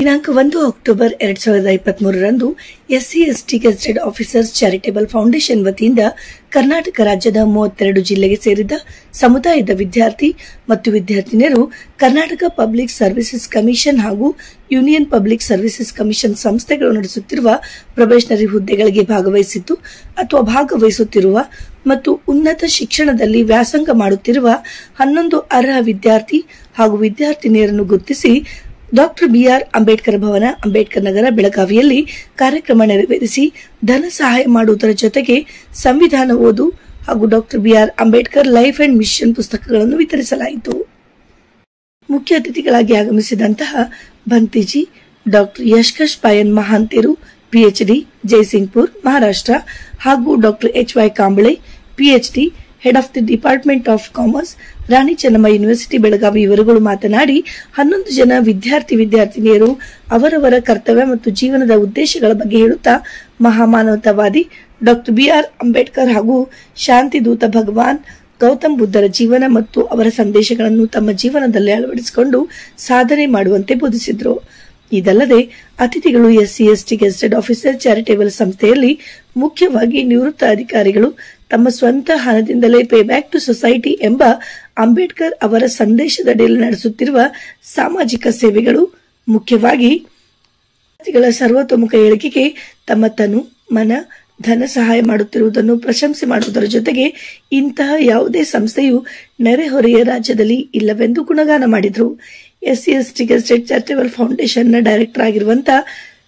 ದಿನಾಂಕ ಒಂದು ಅಕ್ಟೋಬರ್ ಎರಡ್ ಸಾವಿರದ ಇಪ್ಪತ್ತ್ ಮೂರರಂದು SC ST gazetted officers charitable foundation ವತಿಯಿಂದ ಕರ್ನಾಟಕ ರಾಜ್ಯದ ಮೂವತ್ತೆರಡು ಜಿಲ್ಲೆಗೆ ಸೇರಿದ ಸಮುದಾಯದ ವಿದ್ಯಾರ್ಥಿ ಮತ್ತು ವಿದ್ಯಾರ್ಥಿನಿಯರು ಕರ್ನಾಟಕ ಪಬ್ಲಿಕ್ ಸರ್ವಿಸಸ್ ಕಮಿಷನ್ ಹಾಗೂ ಯೂನಿಯನ್ ಪಬ್ಲಿಕ್ ಸರ್ವಿಸಸ್ ಕಮಿಷನ್ ಸಂಸ್ಥೆಗಳು ನಡೆಸುತ್ತಿರುವ ಪ್ರೊಬೇಷನರಿ ಹುದ್ದೆಗಳಿಗೆ ಭಾಗವಹಿಸಿದ್ದು ಅಥವಾ ಭಾಗವಹಿಸುತ್ತಿರುವ ಮತ್ತು ಉನ್ನತ ಶಿಕ್ಷಣದಲ್ಲಿ ವ್ಯಾಸಂಗ ಮಾಡುತ್ತಿರುವ ಹನ್ನೊಂದು ಅರ್ಹ ವಿದ್ಯಾರ್ಥಿ ಹಾಗೂ ವಿದ್ಯಾರ್ಥಿನಿಯರನ್ನು ಗುರುತಿಸಿ ಡಾಕ್ಟರ್ ಬಿಆರ್ ಅಂಬೇಡ್ಕರ್ ಭವನ ಅಂಬೇಡ್ಕರ್ ನಗರ ಬೆಳಗಾವಿಯಲ್ಲಿ ಕಾರ್ಯಕ್ರಮ ನೆರವೇರಿಸಿ ಧನ ಸಹಾಯ ಮಾಡುವುದರ ಜೊತೆಗೆ ಸಂವಿಧಾನ ಓದು ಹಾಗೂ doctor BR Ambedkar life and mission ಪುಸ್ತಕಗಳನ್ನು ವಿತರಿಸಲಾಯಿತು ಮುಖ್ಯ ಅತಿಥಿಗಳಾಗಿ ಆಗಮಿಸಿದಂತಹ ಬಂತಿಜಿ ಡಾಕ್ಟರ್ ಯಶ್ಕಶ್ ಪಾಯನ್ ಮಹಾಂತೇರು ಪಿಎಚ್ಡಿ ಜೈಸಿಂಗ್ಪುರ್ ಮಹಾರಾಷ್ಟ್ರ ಹಾಗೂ doctor H Y Kamble PhD head of the department of commerce Rani Chennamma university Belagavi ಇವರುಗಳು ಮಾತನಾಡಿ ಹನ್ನೊಂದು ಜನ ವಿದ್ಯಾರ್ಥಿ ವಿದ್ಯಾರ್ಥಿನಿಯರು ಅವರವರ ಕರ್ತವ್ಯ ಮತ್ತು ಜೀವನದ ಉದ್ದೇಶಗಳ ಬಗ್ಗೆ ಹೇಳುತ್ತಾ ಮಹಾಮಾನವತಾವಾದಿ ಡಾಕ್ಟರ್ ಬಿಆರ್ ಅಂಬೇಡ್ಕರ್ ಹಾಗೂ ಶಾಂತಿ ದೂತ ಭಗವಾನ್ ಗೌತಮ್ ಬುದ್ಧರ ಜೀವನ ಮತ್ತು ಅವರ ಸಂದೇಶಗಳನ್ನು ತಮ್ಮ ಜೀವನದಲ್ಲಿ ಅಳವಡಿಸಿಕೊಂಡು ಸಾಧನೆ ಮಾಡುವಂತೆ ಬೋಧಿಸಿದರು ಇದಲ್ಲದೆ ಅತಿಥಿಗಳು SC ST gazetted officer charitable ಸಂಸ್ಥೆಯಲ್ಲಿ ಮುಖ್ಯವಾಗಿ ನಿವೃತ್ತ ಅಧಿಕಾರಿಗಳು ತಮ್ಮ ಸ್ವಂತ ಹಣದಿಂದಲೇ ಪೇ ಬ್ಯಾಕ್ ಟು ಸೊಸೈಟಿ ಎಂಬ ಅಂಬೇಡ್ಕರ್ ಅವರ ಸಂದೇಶದಡಿಯಲ್ಲಿ ನಡೆಸುತ್ತಿರುವ ಸಾಮಾಜಿಕ ಸೇವೆಗಳು ಮುಖ್ಯವಾಗಿ ವಿದ್ಯಾರ್ಥಿಗಳ ಸರ್ವತೋಮುಖ ಏಳಿಗೆಗೆ ತಮ್ಮ ತನು ಮನ ಧನ ಸಹಾಯ ಮಾಡುತ್ತಿರುವುದನ್ನು ಪ್ರಶಂಸೆ ಮಾಡುವುದರ ಜೊತೆಗೆ ಇಂತಹ ಯಾವುದೇ ಸಂಸ್ಥೆಯು ನೆರೆಹೊರೆಯ ರಾಜ್ಯದಲ್ಲಿ ಇಲ್ಲವೆಂದು ಗುಣಗಾನ ಮಾಡಿದರು ಎಸ್ಸಿ ಎಸ್ಟಿ ಗೆಸ್ಟೆಡ್ ಚಾರಿಟೇಬಲ್ ಫೌಂಡೇಶನ್ನ ಡೈರೆಕ್ಟರ್ ಆಗಿರುವಂತಹ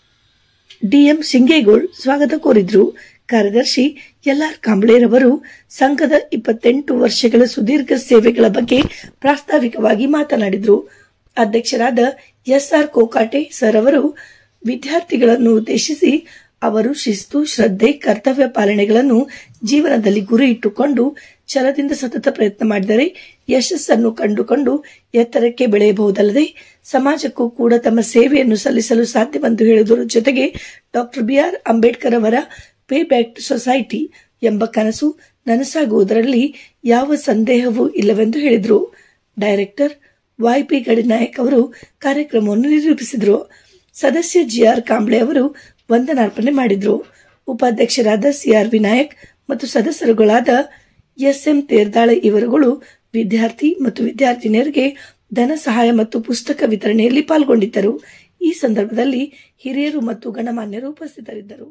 ಡಿಎಂ ಸಿಂಗೇಗೌಡ್ ಸ್ವಾಗತ ಕೋರಿದ್ರು ಕಾರ್ಯದರ್ಶಿ ಎಲ್ಆರ್ ಕಾಂಬ್ಳೆರವರು ಸಂಘದ ಇಪ್ಪತ್ತೆಂಟು ವರ್ಷಗಳ ಸುದೀರ್ಘ ಸೇವೆಗಳ ಬಗ್ಗೆ ಪ್ರಾಸ್ತಾವಿಕವಾಗಿ ಮಾತನಾಡಿದರು ಅಧ್ಯಕ್ಷರಾದ ಎಸ್ಆರ್ ಕೋಕಾಟೆ ಸರ್ ಅವರು ವಿದ್ಯಾರ್ಥಿಗಳನ್ನು ಉದ್ದೇಶಿಸಿ ಅವರು ಶಿಸ್ತು ಶ್ರದ್ಧೆ ಕರ್ತವ್ಯ ಪಾಲನೆಗಳನ್ನು ಜೀವನದಲ್ಲಿ ಗುರಿ ಇಟ್ಟುಕೊಂಡು ಛಲದಿಂದ ಸತತ ಪ್ರಯತ್ನ ಮಾಡಿದರೆ ಯಶಸ್ಸನ್ನು ಕಂಡುಕೊಂಡು ಎತ್ತರಕ್ಕೆ ಬೆಳೆಯಬಹುದಲ್ಲದೆ ಸಮಾಜಕ್ಕೂ ಕೂಡ ತಮ್ಮ ಸೇವೆಯನ್ನು ಸಲ್ಲಿಸಲು ಸಾಧ್ಯವೆಂದು ಹೇಳುವುದರ ಜೊತೆಗೆ ಡಾಕ್ಟರ್ ಬಿಆರ್ ಅಂಬೇಡ್ಕರ್ ಅವರ ಪೇ ಬ್ಯಾಕ್ ಟು ಸೊಸೈಟಿ ಎಂಬ ಕನಸು ನನಸಾಗುವುದರಲ್ಲಿ ಯಾವ ಸಂದೇಹವೂ ಇಲ್ಲವೆಂದು ಹೇಳಿದರು ಡೈರೆಕ್ಟರ್ ವೈಪಿ ಗಡಿನಾಯಕ್ ಅವರು ಕಾರ್ಯಕ್ರಮವನ್ನು ನಿರೂಪಿಸಿದರು ಸದಸ್ಯ ಜಿಆರ್ ಕಾಂಬ್ಳೆ ಅವರು ವಂದನಾರ್ಪಣೆ ಮಾಡಿದರು ಉಪಾಧ್ಯಕ್ಷರಾದ ಸಿಆರ್ ವಿನಾಯಕ್ ಮತ್ತು ಸದಸ್ಯರುಗಳಾದ ಎಸ್ಎಂ ತೇರ್ದಾಳೆ ಇವರುಗಳು ವಿದ್ಯಾರ್ಥಿ ಮತ್ತು ವಿದ್ಯಾರ್ಥಿನಿಯರಿಗೆ ಧನ ಸಹಾಯ ಮತ್ತು ಪುಸ್ತಕ ವಿತರಣೆಯಲ್ಲಿ ಪಾಲ್ಗೊಂಡಿದ್ದರು ಈ ಸಂದರ್ಭದಲ್ಲಿ ಹಿರಿಯರು ಮತ್ತು ಗಣಮಾನ್ಯರು ಉಪಸ್ಥಿತರಿದ್ದರು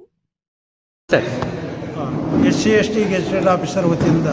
S C S T gazetted officer ವತಿಯಿಂದ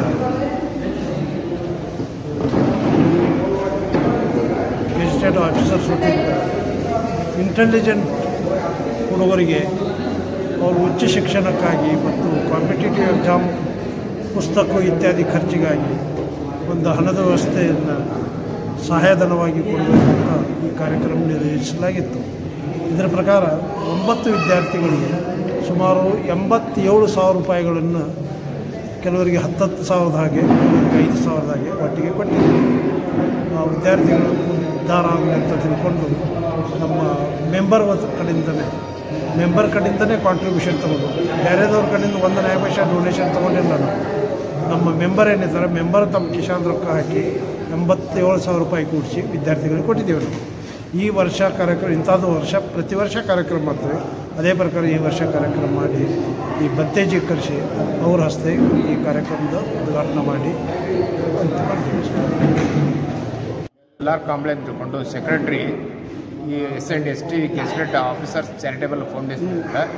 ಗೆಜೆಟೆಡ್ ಆಫೀಸರ್ಸ್ ವತಿಯಿಂದ ಇಂಟೆಲಿಜೆಂಟ್ ಹುಡುಗರಿಗೆ ಅವರು ಉಚ್ಚ ಶಿಕ್ಷಣಕ್ಕಾಗಿ ಮತ್ತು ಕಾಂಪಿಟೇಟಿವ್ ಎಕ್ಸಾಮ್ ಪುಸ್ತಕ ಇತ್ಯಾದಿ ಖರ್ಚಿಗಾಗಿ ಒಂದು ಹಣದ ವ್ಯವಸ್ಥೆಯನ್ನು ಸಹಾಯಧನವಾಗಿ ಕೊಡಬೇಕು ಅಂತ ಈ ಕಾರ್ಯಕ್ರಮ ನಿರ್ವಹಿಸಲಾಗಿತ್ತು ಇದರ ಪ್ರಕಾರ ಒಂಬತ್ತು ವಿದ್ಯಾರ್ಥಿಗಳಿಗೆ ಸುಮಾರು ಎಂಬತ್ತೇಳು ಸಾವಿರ ರೂಪಾಯಿಗಳನ್ನು ಕೆಲವರಿಗೆ ಹತ್ತತ್ತು ಸಾವಿರದ ಹಾಗೆ ಕೆಲವರಿಗೆ ಐದು ಸಾವಿರದ ಹಾಗೆ ಒಟ್ಟಿಗೆ ಕೊಟ್ಟಿದ್ದರು ಆ ವಿದ್ಯಾರ್ಥಿಗಳು ಉದ್ಧಾರ ಆಗಲಿ ಅಂತ ತಿಳ್ಕೊಂಡು ನಮ್ಮ ಮೆಂಬರ್ ಕಡೆಯಿಂದನೇ ಮೆಂಬರ್ ಕಡೆಯಿಂದನೇ ಕಾಂಟ್ರಿಬ್ಯೂಷನ್ ತೊಗೊಂಡು ಬೇರೆದವ್ರ ಕಡೆಯಿಂದ ಒಂದು ನಯ ಪೈಸೆ ಡೊನೇಷನ್ ತೊಗೊಂಡಿಲ್ಲ ನಾವು ನಮ್ಮ ಮೆಂಬರ್ ಏನಿದ್ದಾರೆ ಮೆಂಬರ್ ತಮ್ಮ ಕಿಶಾನ್ ರೊಕ್ಕ ಹಾಕಿ ಎಂಬತ್ತೇಳು ಸಾವಿರ ರೂಪಾಯಿ ಕೂಡಿಸಿ ವಿದ್ಯಾರ್ಥಿಗಳಿಗೆ ಕೊಟ್ಟಿದ್ದೇವೆ ನಾವು ಈ ವರ್ಷ ಕಾರ್ಯಕ್ರಮ ಇಂಥದ್ದು ವರ್ಷ ಪ್ರತಿ ವರ್ಷ ಕಾರ್ಯಕ್ರಮ ಮಾಡ್ತೇವೆ ಅದೇ ಪ್ರಕಾರ ಈ ವರ್ಷ ಕಾರ್ಯಕ್ರಮ ಮಾಡಿ ಈ ಬತ್ತೇಜಿ ಕರೆಸಿ ಅವ್ರ ಹಸ್ತೆ ಈ ಕಾರ್ಯಕ್ರಮದ ಉದ್ಘಾಟನೆ ಮಾಡಿ ಅಂತ ಮಾಡ್ತೀವಿ ಎಲ್ ಆರ್ ಕಾಂಬ್ಳೆ ಅಂತ ತಿಳ್ಕೊಂಡು ಸೆಕ್ರೆಟ್ರಿ ಈ S and S T gazetted officers charitable foundation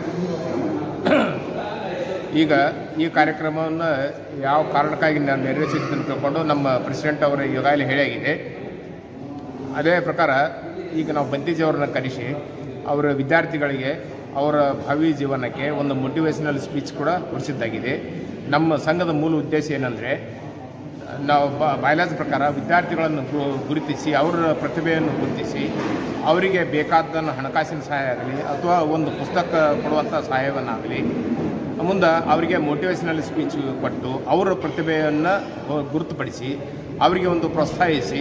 ಈಗ ಈ ಕಾರ್ಯಕ್ರಮವನ್ನು ಯಾವ ಕಾರಣಕ್ಕಾಗಿ ನಾನು ನೆರವೇರಿಸಿದ್ದು ತಿಳ್ಕೊಂಡು ನಮ್ಮ ಪ್ರೆಸಿಡೆಂಟ್ ಅವರು ಈಗಾಗಲೇ ಹೇಳಿಯಾಗಿದೆ ಅದೇ ಪ್ರಕಾರ ಈಗ ನಾವು ಬಂತಿಜಿ ಅವ್ರನ್ನ ಕರೆಸಿ ಅವರ ವಿದ್ಯಾರ್ಥಿಗಳಿಗೆ ಅವರ ಭಾವಿ ಜೀವನಕ್ಕೆ ಒಂದು ಮೋಟಿವೇಶನಲ್ ಸ್ಪೀಚ್ ಕೂಡ ಕೊಡಿಸಿದ್ದಾಗಿದೆ ನಮ್ಮ ಸಂಘದ ಮೂಲ ಉದ್ದೇಶ ಏನಂದರೆ ನಾವು ಬ ಬಯಲಾದ ಪ್ರಕಾರ ವಿದ್ಯಾರ್ಥಿಗಳನ್ನು ಗು- ಗುರುತಿಸಿ ಅವರ ಪ್ರತಿಭೆಯನ್ನು ಗುರುತಿಸಿ ಅವರಿಗೆ ಬೇಕಾದ್ದನ್ನು ಹಣಕಾಸಿನ ಸಹಾಯ ಆಗಲಿ ಅಥವಾ ಒಂದು ಪುಸ್ತಕ ಕೊಡುವಂಥ ಸಹಾಯವನ್ನಾಗಲಿ ಮುಂದೆ ಅವರಿಗೆ ಮೋಟಿವೇಶನಲ್ ಸ್ಪೀಚ್ ಕೊಟ್ಟು ಅವರ ಪ್ರತಿಭೆಯನ್ನು ಗುರುತುಪಡಿಸಿ ಅವರಿಗೆ ಒಂದು ಪ್ರೋತ್ಸಾಹಿಸಿ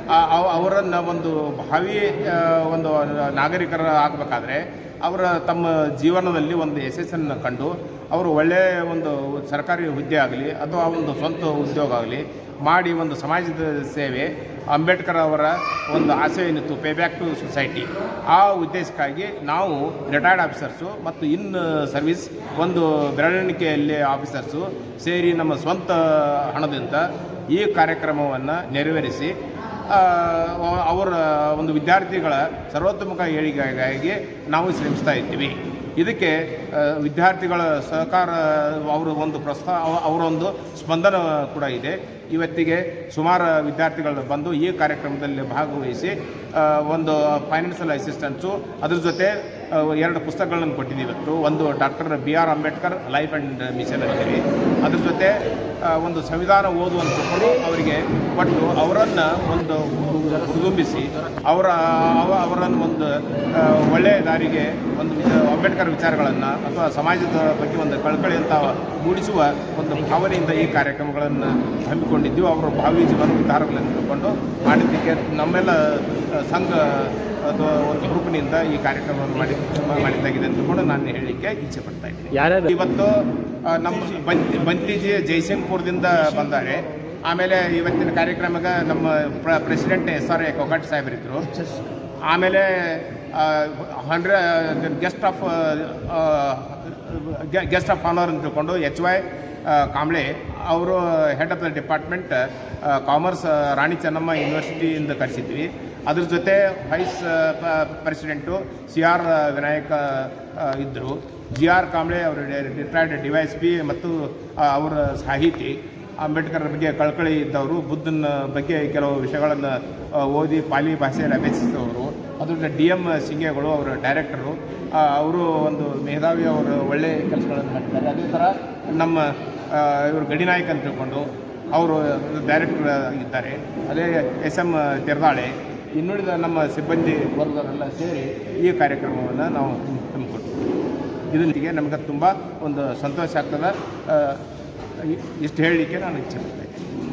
ಅವರನ್ನು ಒಂದು ಭಾವಿ ಆ, ಒಂದು ನಾಗರಿಕರ ಆಗಬೇಕಾದ್ರೆ ಅವರ ತಮ್ಮ ಜೀವನದಲ್ಲಿ ಒಂದು ಯಶಸ್ಸನ್ನು ಕಂಡು ಅವರು ಒಳ್ಳೆಯ ಒಂದು ಸರ್ಕಾರಿ ಹುದ್ದೆ ಆಗಲಿ ಅಥವಾ ಒಂದು ಸ್ವಂತ ಉದ್ಯೋಗ ಆಗಲಿ ಮಾಡಿ ಒಂದು ಸಮಾಜದ ಸೇವೆ ಅಂಬೇಡ್ಕರ್ ಅವರ ಒಂದು ಆಸೆ ಏನಿತ್ತು ಪೇ ಬ್ಯಾಕ್ ಟು ಸೊಸೈಟಿ ಆ ಉದ್ದೇಶಕ್ಕಾಗಿ ನಾವು ರಿಟೈರ್ಡ್ ಆಫೀಸರ್ಸು ಮತ್ತು ಇನ್ ಸರ್ವಿಸ್ ಒಂದು ಬೆರಳೆಣಿಕೆಯಲ್ಲಿ ಆಫೀಸರ್ಸು ಸೇರಿ ನಮ್ಮ ಸ್ವಂತ ಹಣದಿಂದ ಈ ಕಾರ್ಯಕ್ರಮವನ್ನು ನೆರವೇರಿಸಿ ಆ, ಅವರ ಒಂದು ವಿದ್ಯಾರ್ಥಿಗಳ ಸರ್ವತೋಮುಖ ಏಳಿಗೆಗಾಗಿ ನಾವು ಶ್ರಮಿಸ್ತಾ ಇದ್ದೀವಿ ಇದಕ್ಕೆ ಆ, ವಿದ್ಯಾರ್ಥಿಗಳ ಸಹಕಾರ ಅವರ ಒಂದು ಪ್ರಸ್ತಾವ ಅವರ ಒಂದು ಸ್ಪಂದನ ಕೂಡ ಇದೆ ಇವತ್ತಿಗೆ ಸುಮಾರು ವಿದ್ಯಾರ್ಥಿಗಳು ಬಂದು ಈ ಕಾರ್ಯಕ್ರಮದಲ್ಲಿ ಭಾಗವಹಿಸಿ ಆ, ಒಂದು ಫೈನಾನ್ಷಿಯಲ್ ಅಸಿಸ್ಟೆನ್ಸು ಅದ್ರ ಜೊತೆ ಆ, ಎರಡು ಪುಸ್ತಕಗಳನ್ನು ಕೊಟ್ಟಿದ್ದೀವಿ ಇವತ್ತು ಒಂದು doctor B R Ambedkar life and mission ಅಂತೇಳಿ ಅದ್ರ ಜೊತೆ ಆ, ಒಂದು ಸಂವಿಧಾನ ಓದುವಂತ ಕೊಡು ಅವರಿಗೆ ಕೊಟ್ಟು ಅವರನ್ನು ಒಂದು ಹುದುಂಬಿಸಿ ಅವರ ಅವ- ಅವರನ್ನು ಒಂದು ಆ, ಒಳ್ಳೆಯ ದಾರಿಗೆ ಒಂದು ವಿಚ- ಅಂಬೇಡ್ಕರ್ ವಿಚಾರಗಳನ್ನು ಅಥವಾ ಸಮಾಜದ ಬಗ್ಗೆ ಒಂದು ಕಳಕಳಿ ಅಂತ ಮೂಡಿಸುವ ಒಂದು ಭಾವನೆಯಿಂದ ಈ ಕಾರ್ಯಕ್ರಮಗಳನ್ನು ಹಮ್ಮಿಕೊಂಡಿದ್ದೀವಿ ಅವರ ಭಾವಿ ಜೀವನ ಉದ್ಧಾರಗಳನ್ನು ತಿಳ್ಕೊಂಡು ಮಾಡಿದ್ದಕ್ಕೆ ನಮ್ಮೆಲ್ಲ ಆ, ಸಂಘ ಅಥವಾ ಒಂದು ಗ್ರೂಪ್ನಿಂದ ಈ ಕಾರ್ಯಕ್ರಮವನ್ನು ಮಾಡಿ ಮಾಡಿದ್ದಾಗಿದೆ ಅಂತ ಕೂಡ ನಾನು ಹೇಳಲಿಕ್ಕೆ ಇಚ್ಛೆ ಪಡ್ತಾ ಇದ್ದೀನಿ ಯಾರ್ಯಾರು ಇವತ್ತು ಆ, ನಮ್ಮ ಬಂತಿ ಬಂತಿಜಿ ಜೈಸಿಂಗ್ಪುರದಿಂದ ಬಂದ್ದಾರೆ ಆಮೇಲೆ ಇವತ್ತಿನ ಕಾರ್ಯಕ್ರಮಕ್ಕೆ ನಮ್ಮ ಪ್ರ president S R A Kokat ಸಾಹೇಬರಿದ್ದರು ಆಮೇಲೆ hundred guest of guest of honour ಅಂತ ತಿಳ್ಕೊಂಡು ಎಚ್ ವೈ ಕಾಂಬ್ಳೆ ಅವರು head of the department commerce Rani Chennamma ಯೂನಿವರ್ಸಿಟಿಯಿಂದ ಕರೆಸಿದ್ವಿ ಅದ್ರ ಜೊತೆ vice president C R Vinayaka ಇದ್ದರು ಜಿ ಆರ್ ಕಾಂಬ್ಳೆ ಅವರು ರಿಟೈರ್ಡ್ ಡಿವೈಸ್ ಪಿ ಮತ್ತು ಆ, ಅವರ ಸಾಹಿತಿ ಅಂಬೇಡ್ಕರ್ ಬಗ್ಗೆ ಕಳಕಳಿ ಇದ್ದವರು ಬುದ್ಧನ ಬಗ್ಗೆ ಕೆಲವು ವಿಷಯಗಳನ್ನು ಆ, ಓದಿ ಪಾಲಿ ಭಾಷೆಯಲ್ಲಿ ಅಭ್ಯಸಿಸಿದವರು ಅದ್ರ ಡಿ ಎಮ್ ಸಿಂಗೇಗಳು ಅವರ ಡೈರೆಕ್ಟರು ಅವರು ಒಂದು ಮೇಧಾವಿ ಅವರು ಒಳ್ಳೆಯ ಕೆಲಸಗಳನ್ನು ಮಾಡಿದ್ದಾರೆ ಅದೇ ಥರ ನಮ್ಮ ಆ, ಇವರು ಗಡಿನಾಯಕ್ ಅಂತ ತಿಳ್ಕೊಂಡು ಅವರು ಡೈರೆಕ್ಟರ್ ಇದ್ದಾರೆ ಅದೇ ಎಸ್ ಎಮ್ ತೆರದಾಳೆ ಇನ್ನುಳಿದ ನಮ್ಮ ಸಿಬ್ಬಂದಿ ವರ್ಗರೆಲ್ಲ ಸೇರಿ ಈ ಕಾರ್ಯಕ್ರಮವನ್ನು ನಾವು ಹಮ್ಮಿಕೊಟ್ಟಿದ್ದೀವಿ ಇದರೊಂದಿಗೆ ನಮಗೆ ತುಂಬ ಒಂದು ಸಂತೋಷ ಆಗ್ತದೆ ಆ, ಇ- ಇಷ್ಟು ಹೇಳಲಿಕ್ಕೆ ನಾನು ಇಚ್ಛೆ ಪಡ್ತಾ ಇದ್ದೀನಿ